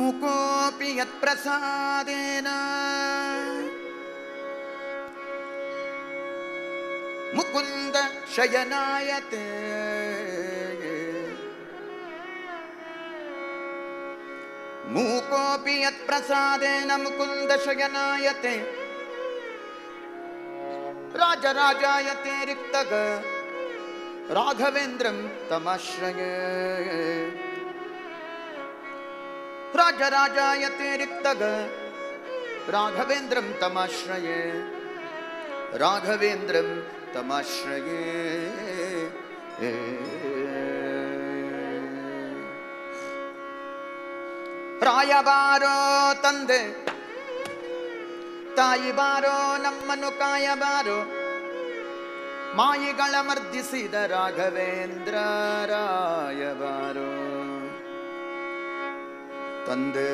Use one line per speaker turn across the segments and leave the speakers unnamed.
ಮೂಕೋಪಿ ಯತ್ಪ್ರಸಾದೇನ ಮುಕುಂದ ಶಯನಾಯತೆ ಮೂಕೋಪಿ ಯತ್ಪ್ರಸಾದೇನ ಮುಕುಂದ ಶಯನಾಯತೆ ರಾಜರಾಜಾಯತೆ ರಿಕ್ತಗ ರಾಘವೇಂದ್ರಂ ತಮಾಶ್ರಯೇ ರಾಜರಾಜಾಯತೆ ರಿಕ್ತಗ ರಾಘವೇಂದ್ರಂ ತಮಾಶ್ರಯೇ ರಾಘವೇಂದ್ರಂ ತಮಾಶ್ರಯೇ ರಾಯಬಾರೋ ತಂದೆ ತಾಯಿ ಬಾರೋ ನಮ್ಮನ್ನು ಕಾಯಬಾರೋ ಮಾಯಿಗಳ ಮರ್ದಿಸಿದ ರಾಘವೇಂದ್ರ ರಾಯಬಾರೋ ತಂದೆ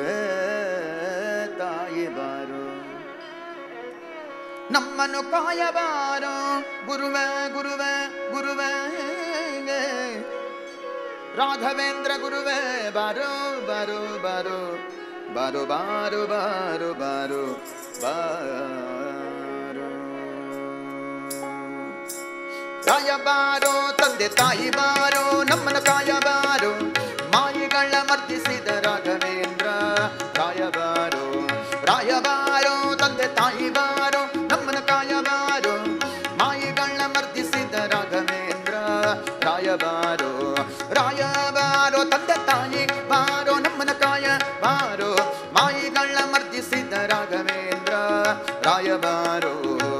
ತಾಯಿ ಬಾರೋ ನಮ್ಮನ್ನು ಕಾಯಬಾರೋ ಗುರುವ ಗುರುವ ಗುರುವ ರಾಘವೇಂದ್ರ ಗುರುವೇ ಬಾರೋ ಬಾರೋ ಬಾರೋ ಬಾರೋ ಬಾರೋ ಬಾರೋ ಬಾರೋ ಬಾರೋ ರಾಯ ಬಾರೋ ತಂದೆ ತಾಯಿ ಬಾರೋ ನಮ್ಮನ ಕಾಯ ಬಾರೋ ಮಾಯಿಗಳ ಮರ್ದಿಸಿದ ರಾಘವೇಂದ್ರ ರಾಯ ಬಾರೋ ರಾಯ ಬಾರೋ ತಂದೆ ತಾಯಿ ಬಾರೋ ನಮ್ಮನ ಕಾಯ ಬಾರೋ ಮಾಯಿಗಳ ಮರ್ದಿಸಿದ ರಾಘವೇಂದ್ರ ರಾಯ ಬಾರೋ ರಾಯ ಬಾರೋ ತಂದೆ ತಾಯಿ ಬಾರೋ ನಮ್ಮನ ಕಾಯ ಬಾರೋ ಮಾಯಿಗಳ ಮರ್ದಿಸಿದ ರಾಘವೇಂದ್ರ ರಾಯ ಬಾರೋ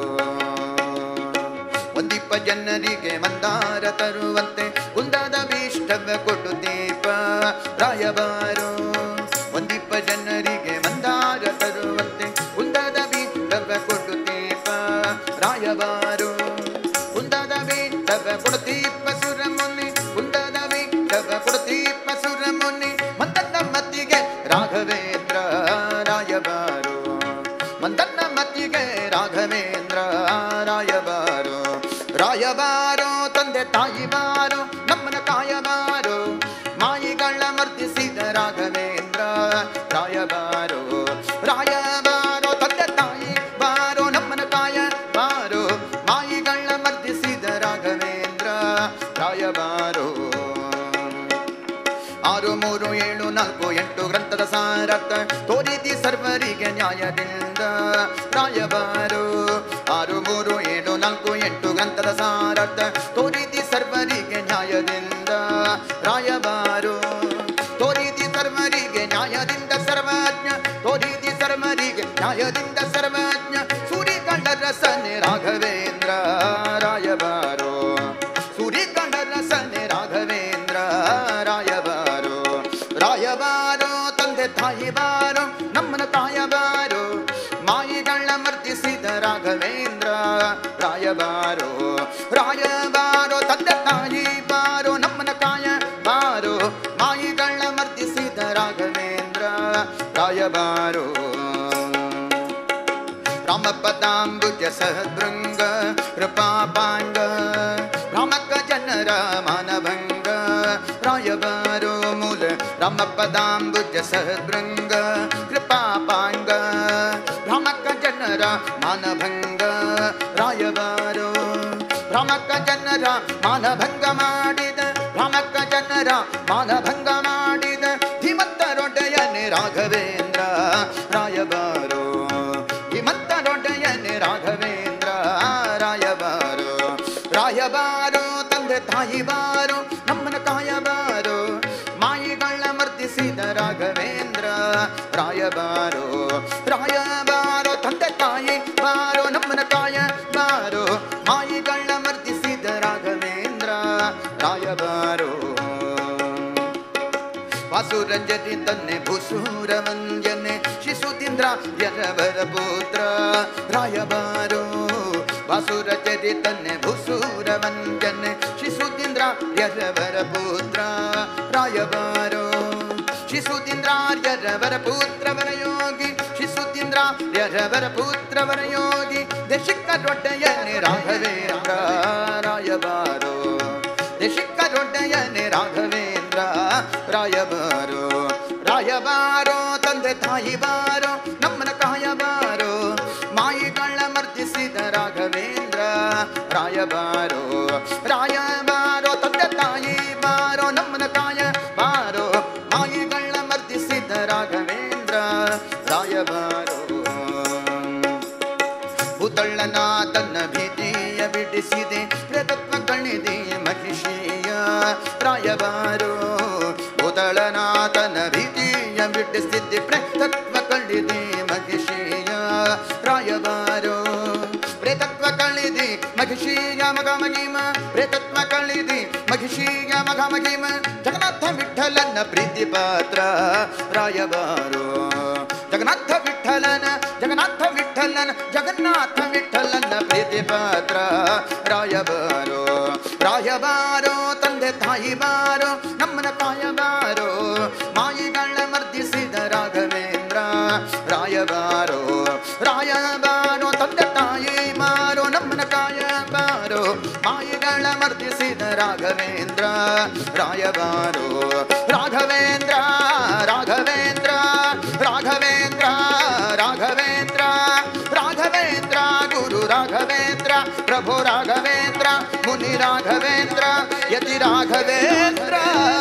ಒಂದಿಪ್ಪ ಜನರಿಗೆ ಮಂದಾರ ತರುವಂತೆ ಕುಂದದ ಭೀಷ್ಟವ ಕೊಟ್ಟು ದೀಪ ರಾಯಬಾರು ಒಂದಿಪ್ಪ ಜನರಿಗೆ ಮಂದಾರ ತರುವಂತೆ ಕುಂದದ ಭೀಷ್ಟವ ಕೊಟ್ಟು ದೀಪ ರಾಯಬಾರು ಕುಂದದ ಭೀಷ್ಟವ ಕೊಡುತ್ತೀಪ ಸುರ ಮುನಿ ಕುಂದದ ಭೀಷ್ಟವ ಕೊಡುತ್ತೀಪ ಸುರ ಮುನಿ ಮಂದನ್ನ ಮತ್ತಿಗೆ ರಾಘವೇಂದ್ರ ರಾಯಬಾರು ಮಂದನ್ನ ಮತ್ತಿಗೆ ರಾಘವೇಂದ್ರ ರಾಯಬಾರು ರಾಯಬಾರೋ ತಂದೆ ತಾಯಿ ಬಾರೋ ನಮ್ಮನ ಕಾಯಬಾರೋ ಮಾಯಿಗಳ ಮರ್ದಿಸಿದ ರಾಘವೇಂದ್ರ ರಾಯಬಾರೋ ರಾಯಬಾರೋ ತಂದೆ ತಾಯಿ ಬಾರೋ ನಮ್ಮನ ಕಾಯ ಬಾರೋ ಮಾಯಿಗಳ ಮರ್ದಿಸಿದ ರಾಘವೇಂದ್ರ ರಾಯಬಾರೋ ಆರು ಮೂರು ಏಳು ನಾಲ್ಕು ಎಂಟು ಗ್ರಂಥದ ಸಾರಥ ತೋರಿದಿ ಸರ್ವರಿಗೆ ನ್ಯಾಯದಿಂದ ರಾಯಬಾರು ಆರು ಮೂರು ಏಳು ನಾಲ್ಕು ಎಂಟು ಗ್ರಂಥದ ಸಾರಥ ತೋರಿದಿ ಸರ್ವರಿಗೆ ನ್ಯಾಯದಿಂದ ರಾಯಬಾರು ತೋರಿದಿ ಸರ್ವರಿಗೆ ನ್ಯಾಯದಿಂದ ಸರ್ವಜ್ಞ ತೋರಿದಿ ಸರ್ವರಿಗೆ ನ್ಯಾಯದಿಂದ ಸರ್ವಜ್ಞ ಸೂರಿಗಂಡ ರಸನೆ ರಾಘವೇಂದ್ರ ರಾಯಬಾರು ಸೂರಿಗಂಡ ರಸನೆ ರಾಘವೇಂದ್ರ ರಾಯಬಾರು ರಾಯಬಾರೋ ತಂದೆ ತಾಯಿ ಬಾರೋ ನಮ್ಮನ ಕಾಯಬಾರೋ ಮಾಯಿಗಳ ಮರ್ತಿಸಿದ ರಾಘವೇಂದ್ರ ರಾಯಬಾರೋ ರಾಯಬಾರೋ ತಂದೆ ತಾಯಿ ಬಾರೋ ನಮ್ಮನ ಕಾಯ ಬಾರೋ ಮಾಯಿಗಳ ಮರ್ತಿಸಿದ ರಾಘವೇಂದ್ರ ರಾಯಬಾರೋ ರಾಮಪದಾಂಬುಜ ಸಹೃಂಗ ಕೃಪಾಪಾಂಗ ರಾಮಕ ಜನರ ಮಾನಭಂಗ ರಾಯಬಾರೋ ಮೂಲ ರಾಮಪದಾಂಬುಜ ಸಹೃಂಗ ಕೃಪಾಪಾಂಗ ರಾಮಕ ಜನರ ಮಾನಭಂಗ ರಾಯಬಾರೋ ರಾಮಕ ಜನರ ಮಾನಭಂಗ ಮಾಡಿದ ರಾಮಕ ಜನರ ಮಾನಭಂಗ ಮಾಡಿದ ಧೀಮಂತರೊಡೆಯನೆ ರಾಘವೇಂದ್ರ ರಾಯಬಾರೋ ಧೀಮಂತರೊಡೆಯನೆ ರಾಘವೇಂದ್ರ ರಾಯಬಾರೋ ರಾಯಬಾರೋ ತಂದೆ ತಾಯಿ ಬಾರೋ ನಮ್ಮನ ಕಾಯಬಾರೋ ಮಾಯಿಗಳ ಮರ್ದಿಸಿದ ರಾಘವೇಂದ್ರ ರಾಯಬಾರೋ ರಾಯಬಾರೋ ತಂದೆ ತಾಯಿ ಬಾರೋ ನಮ್ಮನ ಕಾಯ ಬಾರೋ ಮಾಯಿಗಳ ಮರ್ದಿಸಿದ ರಾಘವೇಂದ್ರ ರಾಯಬಾರೋ ವಾಸುರಂಜನಿ ತನ್ನೆ ಭೂಸೂರ ವಂಜನೆ ಶಿಶುತೀಂದ್ರ ಯರವರ ಪುತ್ರ ರಾಯಬಾರೋ ವಾಸುರಚರಿ ತನ್ನೆ ಭೂಸೂರ ವಂಜನೆ ಶಿಶುತೀಂದ್ರ ಯರವರ ಪುತ್ರ ರಾಯಬಾರೋ ಶಿಶುತೀಂದ್ರಾರ್ಯರವರ ಪುತ್ರವರ ಯೋಗಿ ಶಿಶುತೀಂದ್ರಾರ್ಯರವರ ಪುತ್ರವರ ಯೋಗಿ ದೇಶಿಕ ದೊಡ್ಡಯನೆ ರಾಘವೇಂದ್ರ ರಾಯಬಾರೋ ದೇಶಿಕ ದೊಡ್ಡಯನೆ ರಾಘವೇಂದ್ರ ರಾಯಬಾರೋ ರಾಯಬಾರೋ ತಂದೆ ತಾಯಿ ಬಾರೋ ನಮ್ಮನ ಕಾಯ ಬಾರೋ ಮಾಯಿಗಳ ಮರ್ದಿಸಿದ ರಾಘವೇಂದ್ರ ರಾಯ ಬಾರೋ ರಾಯ ಬಾರೋ ತಂದೆ ತಾಯಿ ಬಾರೋ ನಮ್ಮನ ಕಾಯ ಬಾರೋ ಮಾಯಿಗಳ ಮರ್ದಿಸಿದ ರಾಘವೇಂದ್ರ ರಾಯ ಬಾರೋ ಭೂತಳ್ಳನ ತನ್ನ ಭೀತಿಯ ಬಿಡಿಸಿದೆ ಪ್ರತತ್ವ ಕಣಿದೆ ಮಹಿಷಿಯ ರಾಯಬಾರು ಭೂತಳನ ತನ್ನ ಭೀತಿಯ ಬಿಡಿಸಿದ್ದೆ ಪ್ರತತ್ವ ಕಳಿದೆ ಮಹಿಷಿಯ ರಾಯಬಾರು ಪ್ರೇತತ್ವ ಕಳಿದಿ ಮಹಿಷಿಯ ಮಗ ಮಗಿಮ ಪ್ರೇತತ್ವ ಕಳಿದಿ ಮಹಿಷಿಯ ಮಗ ಮಗಿಮ ಜಗನ್ನಾಥ ವಿಠಲನ ಪ್ರೀತಿ ಪಾತ್ರ ರಾಯಬಾರು ಜಗನ್ನಾಥ ವಿಠಲನ ಜಗನ್ನಾಥ ವಿಠಲನ ಜಗನ್ನಾಥ ವಿಠಲನ ಪ್ರೀತಿ ಪಾತ್ರ ರಾಯಬಾರೋ ರಾಯಬಾರೋ ತಂದೆ ತಾಯಿ ಬಾರೋ ನಮ್ಮನ ಕಾಯ ಬಾರೋ ಮಾಯಿಗಳ ಮರ್ದಿಸಿದ ರಾಘವೇಂದ್ರ ರಾಯಬಾರೋ ರಾಯಬಾರೋ ತಂದೆ ತಾಯಿ ಬಾರೋ ನಮ್ಮನ ಕಾಯ ಬಾರೋ ಮಾಯಿಗಳ ಮರ್ದಿಸಿದ ರಾಘವೇಂದ್ರ ರಾಯಬಾರೋ ರಾಘವೇಂದ್ರ ರಾಘವೇಂದ್ರ ರಾಘವೇಂದ್ರ ರಾಘವೇಂದ್ರ ರಾಘವೇಂದ್ರ ಗುರು ರಾಘವೇಂದ್ರ ಪ್ರಭು ರಾಘವೇಂದ್ರ ಮುನಿ ರಾಘವೇಂದ್ರ ಯತಿ ರಾಘವೇಂದ್ರ